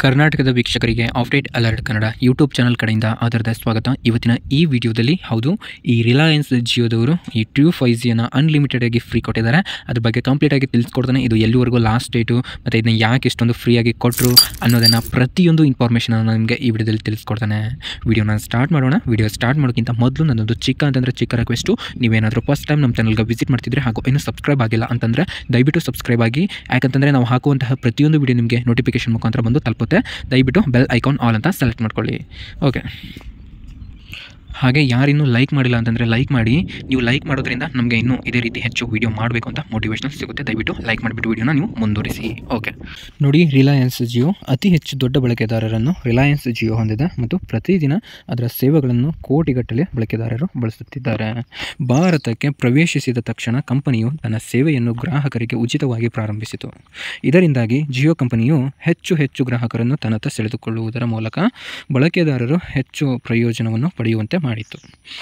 ಕರ್ನಾಟಕದ ವೀಕ್ಷಕರಿಗೆ update alert Kannada YouTube channel ಕಡೆಯಿಂದ ಆಧಾರದ ಸ್ವಾಗತ ಇವತ್ತಿನ ಈ ವಿಡಿಯೋದಲ್ಲಿ ಹೌದು ಈ ರಿಲಯನ್ಸ್ ಜಿಯೋದವರು ಈ ಟ್ರೂ ಫೈವ್ ಜಿಯನ್ನು ಅನ್ಲಿಮಿಟೆಡ್ ಆಗಿ ಫ್ರೀ ಕೊಟ್ಟಿದ್ದಾರೆ ಅದ್ರ ಬಗ್ಗೆ ಕಂಪ್ಲೀಟ್ ಆಗಿ ತಿಳಿಸ್ಕೊಡ್ತಾನೆ ಇದು ಎಲ್ಲಿವರೆಗೂ ಲಾಸ್ಟ್ ಡೇಟು ಮತ್ತು ಇದನ್ನ ಯಾಕೆ ಇಷ್ಟೊಂದು ಫ್ರೀಯಾಗಿ ಕೊಟ್ಟರು ಅನ್ನೋದನ್ನು ಪ್ರತಿಯೊಂದು ಇನ್ಫಾರ್ಮೇಷನ್ ನಿಮಗೆ ಈ ವಿಡಿಯೋದಲ್ಲಿ ತಿಳಿಸ್ಕೊಡ್ತಾನೆ ವಿಡಿಯೋನ ಸ್ಟಾರ್ಟ್ ಮಾಡೋಣ ವಿಡಿಯೋ ಸ್ಟಾರ್ಟ್ ಮಾಡೋಕ್ಕಿಂತ ಮೊದಲು ನನ್ನೊಂದು ಚಿಕ್ಕ ಅಂತಂದರೆ ಚಿಕ್ಕ ರಿಕ್ವೆಸ್ಟು ನೀವೇನಾದರೂ ಫಸ್ಟ್ ಟೈಮ್ ನಮ್ಮ ಚಾನಲ್ಗೆ ವಿಸಿಟ್ ಮಾಡ್ತಿದ್ರೆ ಹಾಗೂ ಇನ್ನೂ ಸಬ್ಸ್ಕ್ರೈಬ್ ಆಗಿಲ್ಲ ಅಂತಂದರೆ ದಯವಿಟ್ಟು ಸಬ್ಸ್ಕ್ರೈಬ್ ಆಗಿ ಯಾಕಂತಂದರೆ ನಾವು ಹಾಕುವಂತಹ ಪ್ರತಿಯೊಂದು ವಿಡಿಯೋ ನಿಮಗೆ ನೋಟಿಫಿಕೇಶನ್ ಮುಖಾಂತರ ಬಂದು ತಲುಪುತ್ತೆ ದಯವಿಟ್ಟು ಬೆಲ್ ಐಕಾನ್ ಆಲ್ ಅಂತ ಸೆಲೆಕ್ಟ್ ಮಾಡ್ಕೊಳ್ಳಿ ಓಕೆ ಹಾಗೆ ಯಾರಿನ್ನೂ ಲೈಕ್ ಮಾಡಿಲ್ಲ ಅಂತಂದರೆ ಲೈಕ್ ಮಾಡಿ ನೀವು ಲೈಕ್ ಮಾಡೋದ್ರಿಂದ ನಮಗೆ ಇನ್ನೂ ಇದೇ ರೀತಿ ಹೆಚ್ಚು ವೀಡಿಯೋ ಮಾಡಬೇಕು ಅಂತ ಮೋಟಿವೇಶನ್ ಸಿಗುತ್ತೆ ದಯವಿಟ್ಟು ಲೈಕ್ ಮಾಡಿಬಿಟ್ಟು ವೀಡಿಯೋನ ನೀವು ಮುಂದುವರಿಸಿ ಓಕೆ ನೋಡಿ ರಿಲಯನ್ಸ್ ಜಿಯೋ ಅತಿ ಹೆಚ್ಚು ದೊಡ್ಡ ಬಳಕೆದಾರರನ್ನು ರಿಲಯನ್ಸ್ ಜಿಯೋ ಹೊಂದಿದೆ ಮತ್ತು ಪ್ರತಿದಿನ ಅದರ ಸೇವೆಗಳನ್ನು ಕೋಟಿಗಟ್ಟಲೆ ಬಳಕೆದಾರರು ಬಳಸುತ್ತಿದ್ದಾರೆ ಭಾರತಕ್ಕೆ ಪ್ರವೇಶಿಸಿದ ತಕ್ಷಣ ಕಂಪನಿಯು ತನ್ನ ಸೇವೆಯನ್ನು ಗ್ರಾಹಕರಿಗೆ ಉಚಿತವಾಗಿ ಪ್ರಾರಂಭಿಸಿತು ಇದರಿಂದಾಗಿ ಜಿಯೋ ಕಂಪನಿಯು ಹೆಚ್ಚು ಹೆಚ್ಚು ಗ್ರಾಹಕರನ್ನು ತನ್ನತ್ತ ಸೆಳೆದುಕೊಳ್ಳುವುದರ ಮೂಲಕ ಬಳಕೆದಾರರು ಹೆಚ್ಚು ಪ್ರಯೋಜನವನ್ನು ಪಡೆಯುವಂತೆ ಮಾಡಿತು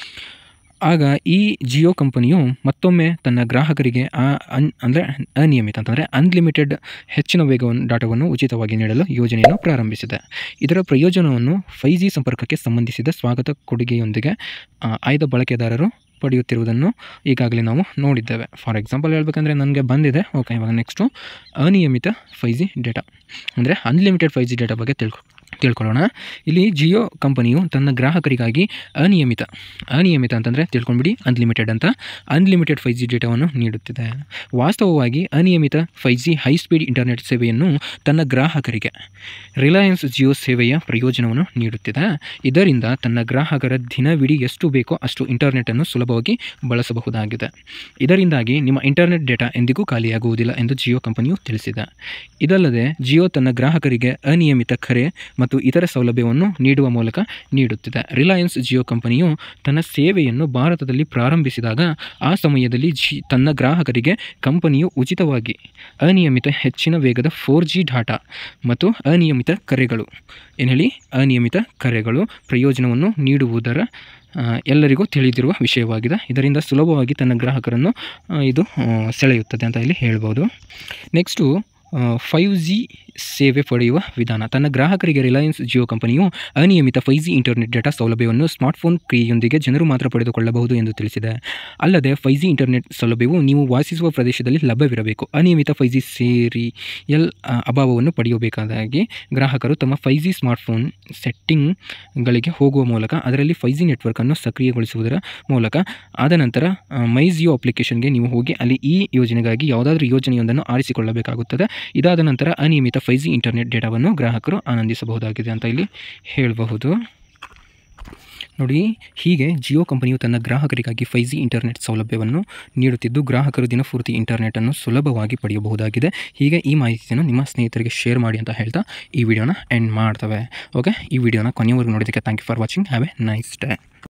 ಆಗ ಈ ಜಿಯೋ ಕಂಪನಿಯು ಮತ್ತೊಮ್ಮೆ ತನ್ನ ಗ್ರಾಹಕರಿಗೆ ಆ ಅನ್ ಅಂದರೆ ಅನಿಯಮಿತ ಅಂತಂದರೆ ಅನ್ಲಿಮಿಟೆಡ್ ಹೆಚ್ಚಿನ ವೇಗವನ್ನು ಡಾಟಾವನ್ನು ಉಚಿತವಾಗಿ ನೀಡಲು ಯೋಜನೆಯನ್ನು ಪ್ರಾರಂಭಿಸಿದೆ ಇದರ ಪ್ರಯೋಜನವನ್ನು ಫೈ ಜಿ ಸಂಪರ್ಕಕ್ಕೆ ಸಂಬಂಧಿಸಿದ ಸ್ವಾಗತ ಕೊಡುಗೆಯೊಂದಿಗೆ ಆ, ಆಯ್ದ ಬಳಕೆದಾರರು ಪಡೆಯುತ್ತಿರುವುದನ್ನು ಈಗಾಗಲೇ ನಾವು ನೋಡಿದ್ದೇವೆ ಫಾರ್ ಎಕ್ಸಾಂಪಲ್ ಹೇಳ್ಬೇಕಂದ್ರೆ ನನಗೆ ಬಂದಿದೆ ಓಕೆ ಇವಾಗ ನೆಕ್ಸ್ಟು ಅನಿಯಮಿತ ಫೈ ಜಿ ಡೇಟಾ ಅಂದರೆ ಅನ್ಲಿಮಿಟೆಡ್ ಫೈ ಜಿ ಡೇಟಾ ಬಗ್ಗೆ ತಿಳ್ಕೊ ತಿಳ್ಕೊಳ್ಳೋಣ ಇಲ್ಲಿ ಜಿಯೋ ಕಂಪನಿಯು ತನ್ನ ಗ್ರಾಹಕರಿಗಾಗಿ ಅನಿಯಮಿತ ಅನಿಯಮಿತ ಅಂತಂದರೆ ತಿಳ್ಕೊಂಡ್ಬಿಡಿ ಅನ್ಲಿಮಿಟೆಡ್ ಅಂತ ಅನ್ಲಿಮಿಟೆಡ್ ಫೈ ಜಿ ಡೇಟಾವನ್ನು ನೀಡುತ್ತಿದೆ ವಾಸ್ತವವಾಗಿ ಅನಿಯಮಿತ five G high speed internet ಸೇವೆಯನ್ನು ತನ್ನ ಗ್ರಾಹಕರಿಗೆ ರಿಲಯನ್ಸ್ ಜಿಯೋ ಸೇವೆಯ ಪ್ರಯೋಜನವನ್ನು ನೀಡುತ್ತಿದೆ ಇದರಿಂದ ತನ್ನ ಗ್ರಾಹಕರ ದಿನವಿಡೀ ಎಷ್ಟು ಬೇಕೋ ಅಷ್ಟು ಇಂಟರ್ನೆಟನ್ನು ಸುಲಭವಾಗಿ ಬಳಸಬಹುದಾಗಿದೆ ಇದರಿಂದಾಗಿ ನಿಮ್ಮ ಇಂಟರ್ನೆಟ್ ಡೇಟಾ ಎಂದಿಗೂ ಖಾಲಿಯಾಗುವುದಿಲ್ಲ ಎಂದು ಜಿಯೋ ಕಂಪನಿಯು ತಿಳಿಸಿದೆ ಇದಲ್ಲದೆ ಜಿಯೋ ತನ್ನ ಗ್ರಾಹಕರಿಗೆ ಅನಿಯಮಿತ ಕರೆ ಮತ್ತು ಇತರ ಸೌಲಭ್ಯವನ್ನು ನೀಡುವ ಮೂಲಕ ನೀಡುತ್ತಿದೆ ರಿಲಯನ್ಸ್ ಜಿಯೋ ಕಂಪನಿಯು ತನ್ನ ಸೇವೆಯನ್ನು ಭಾರತದಲ್ಲಿ ಪ್ರಾರಂಭಿಸಿದಾಗ ಆ ಸಮಯದಲ್ಲಿ ಜಿ ತನ್ನ ಗ್ರಾಹಕರಿಗೆ ಕಂಪನಿಯು ಉಚಿತವಾಗಿ ಅನಿಯಮಿತ ಹೆಚ್ಚಿನ ವೇಗದ ಫೋರ್ ಜಿ ಡಾಟಾ ಮತ್ತು ಅನಿಯಮಿತ ಕರೆಗಳು ಏನು ಹೇಳಿ ಅನಿಯಮಿತ ಕರೆಗಳು ಪ್ರಯೋಜನವನ್ನು ನೀಡುವುದರ ಆ, ಎಲ್ಲರಿಗೂ ತಿಳಿದಿರುವ ವಿಷಯವಾಗಿದೆ ಇದರಿಂದ ಸುಲಭವಾಗಿ ತನ್ನ ಗ್ರಾಹಕರನ್ನು ಆ, ಇದು ಆ, ಸೆಳೆಯುತ್ತದೆ ಅಂತ ಇಲ್ಲಿ ಹೇಳ್ಬೋದು ನೆಕ್ಸ್ಟು ಫೈವ್ ಜಿ ಸೇವೆ ಪಡೆಯುವ ವಿಧಾನ ತನ್ನ ಗ್ರಾಹಕರಿಗೆ ರಿಲಯನ್ಸ್ ಜಿಯೋ ಕಂಪನಿಯು ಅನಿಯಮಿತ ಫೈ ಜಿ ಇಂಟರ್ನೆಟ್ ಡೇಟಾ ಸೌಲಭ್ಯವನ್ನು ಸ್ಮಾರ್ಟ್ಫೋನ್ ಕ್ರಿಯೆಯೊಂದಿಗೆ ಜನರು ಮಾತ್ರ ಪಡೆದುಕೊಳ್ಳಬಹುದು ಎಂದು ತಿಳಿಸಿದೆ ಅಲ್ಲದೆ ಫೈ ಜಿ ಇಂಟರ್ನೆಟ್ ಸೌಲಭ್ಯವು ನೀವು ವಾಸಿಸುವ ಪ್ರದೇಶದಲ್ಲಿ ಲಭ್ಯವಿರಬೇಕು ಅನಿಯಮಿತ ಫೈ ಜಿ ಸೇರಿಯಲ್ ಆ, ಅಭಾವವನ್ನು ಪಡೆಯಬೇಕಾದಾಗಿ ಗ್ರಾಹಕರು ತಮ್ಮ ಫೈ ಜಿ ಸ್ಮಾರ್ಟ್ಫೋನ್ ಸೆಟ್ಟಿಂಗ್ಗಳಿಗೆ ಹೋಗುವ ಮೂಲಕ ಅದರಲ್ಲಿ ಫೈ ಜಿ ನೆಟ್ವರ್ಕನ್ನು ಸಕ್ರಿಯಗೊಳಿಸುವುದರ ಮೂಲಕ ಆದ ನಂತರ ಮೈ ಜಿಯೋ ಅಪ್ಲಿಕೇಶನ್ಗೆ ನೀವು ಹೋಗಿ ಅಲ್ಲಿ ಈ ಯೋಜನೆಗಾಗಿ ಯಾವುದಾದ್ರೂ ಯೋಜನೆಯೊಂದನ್ನು ಆರಿಸಿಕೊಳ್ಳಬೇಕಾಗುತ್ತದೆ ಇದಾದ ನಂತರ ಅನಿಯಮಿತ ಫೈ ಜಿ ಇಂಟರ್ನೆಟ್ ಡೇಟಾವನ್ನು ಗ್ರಾಹಕರು ಆನಂದಿಸಬಹುದಾಗಿದೆ ಅಂತ ಇಲ್ಲಿ ಹೇಳಬಹುದು ನೋಡಿ ಹೀಗೆ ಜಿಯೋ ಕಂಪನಿಯು ತನ್ನ ಗ್ರಾಹಕರಿಗಾಗಿ ಫೈ ಜಿ ಇಂಟರ್ನೆಟ್ ಸೌಲಭ್ಯವನ್ನು ನೀಡುತ್ತಿದ್ದು ಗ್ರಾಹಕರು ದಿನಪೂರ್ತಿ ಇಂಟರ್ನೆಟನ್ನು ಸುಲಭವಾಗಿ ಪಡೆಯಬಹುದಾಗಿದೆ ಹೀಗೆ ಈ ಮಾಹಿತಿಯನ್ನು ನಿಮ್ಮ ಸ್ನೇಹಿತರಿಗೆ ಶೇರ್ ಮಾಡಿ ಅಂತ ಹೇಳ್ತಾ ಈ ವಿಡಿಯೋನ ಎಂಡ್ ಮಾಡ್ತವೆ ಓಕೆ ಈ ವಿಡಿಯೋನ ಕೊನೆಯವರೆಗೂ ನೋಡೋದಕ್ಕೆ thank you for watching have a nice day